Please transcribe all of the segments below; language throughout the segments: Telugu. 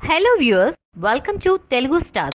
hello viewers welcome to Telugu star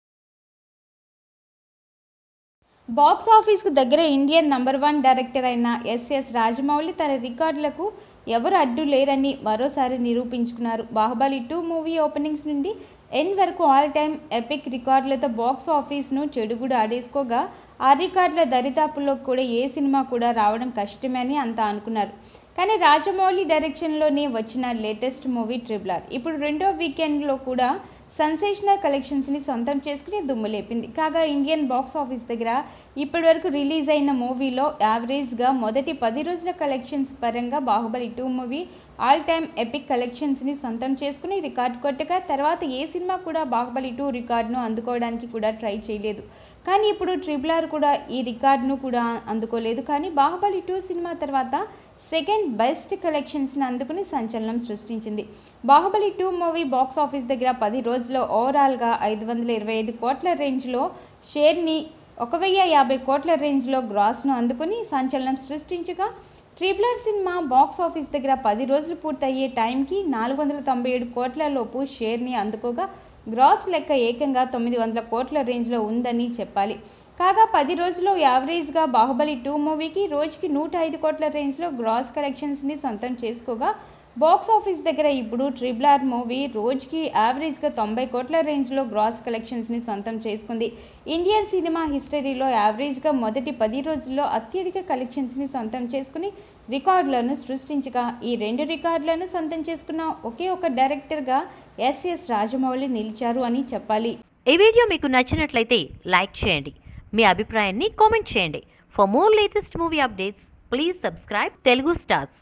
box ఆఫీస్కు దగ్గర ఇండియన్ నంబర్ వన్ డైరెక్టర్ అయిన ఎస్ఎస్ రాజమౌళి తన రికార్డులకు ఎవరు అడ్డు లేరని మరోసారి నిరూపించుకున్నారు బాహుబలి టూ మూవీ ఓపెనింగ్స్ నుండి ఎన్ వరకు ఆల్ టైమ్ ఎపిక్ రికార్డులతో బాక్స్ ఆఫీస్ను చెడుగుడు ఆడేసుకోగా ఆ రికార్డుల దరిదాపుల్లో కూడా ఏ సినిమా కూడా రావడం కష్టమే అని అంతా అనుకున్నారు కానీ రాజమౌళి డైరెక్షన్లోనే వచ్చిన లేటెస్ట్ మూవీ ట్రిబులర్ ఇప్పుడు రెండో వీకెండ్లో కూడా సెన్సేషనల్ కలెక్షన్స్ని సొంతం చేసుకుని దుమ్ము లేపింది కాగా ఇండియన్ బాక్స్ ఆఫీస్ దగ్గర ఇప్పటివరకు రిలీజ్ అయిన మూవీలో యావరేజ్గా మొదటి పది రోజుల కలెక్షన్స్ పరంగా Baahubali two movie all time epic కలెక్షన్స్ని సొంతం చేసుకుని రికార్డ్ కొట్టగా తర్వాత ఏ సినిమా కూడా బాహుబలి టూ రికార్డును అందుకోవడానికి కూడా ట్రై చేయలేదు కానీ ఇప్పుడు ట్రిపుల్ ఆర్ కూడా ఈ రికార్డును కూడా అందుకోలేదు కానీ బాహుబలి టూ సినిమా తర్వాత సెకండ్ బెస్ట్ కలెక్షన్స్ని అందుకుని సంచలనం సృష్టించింది Baahubali two movie box office దగ్గర పది రోజుల్లో ఓవరాల్గా ఐదు వందల ఇరవై ఐదు కోట్ల రేంజ్లో షేర్ని ఒక వెయ్యి యాభై కోట్ల రేంజ్లో గ్రాస్ను అందుకుని సంచలనం సృష్టించగా ట్రిపులర్ సినిమా బాక్స్ ఆఫీస్ దగ్గర పది రోజులు పూర్తయ్యే టైంకి నాలుగు వందల తొంభై ఏడు కోట్ల లోపు షేర్ని అందుకోగా గ్రాస్ లెక్క ఏకంగా తొమ్మిది వందల కోట్ల రేంజ్లో ఉందని చెప్పాలి కాగా పది రోజుల్లో యావరేజ్గా బాహుబలి టూ మూవీకి రోజుకి నూట ఐదు కోట్ల రేంజ్లో గ్రాస్ కలెక్షన్స్ని సొంతం చేసుకోగా బాక్స్ ఆఫీస్ దగ్గర ఇప్పుడు ట్రిపుల్ ఆర్ మూవీ రోజుకి యావరేజ్గా తొంభై కోట్ల రేంజ్లో గ్రాస్ కలెక్షన్స్ని సొంతం చేసుకుంది ఇండియన్ సినిమా హిస్టరీలో యావరేజ్గా మొదటి పది రోజుల్లో అత్యధిక కలెక్షన్స్ని సొంతం చేసుకుని రికార్డులను సృష్టించగా ఈ రెండు రికార్డులను సొంతం చేసుకున్న ఒకే ఒక డైరెక్టర్గా ఎస్ఎస్ రాజమౌళి నిలిచారు అని చెప్పాలి ఈ వీడియో మీకు నచ్చినట్లయితే లైక్ చేయండి మీ అభిప్రాయాన్ని కామెంట్ చేయండి for more latest movie updates please subscribe Telugu stars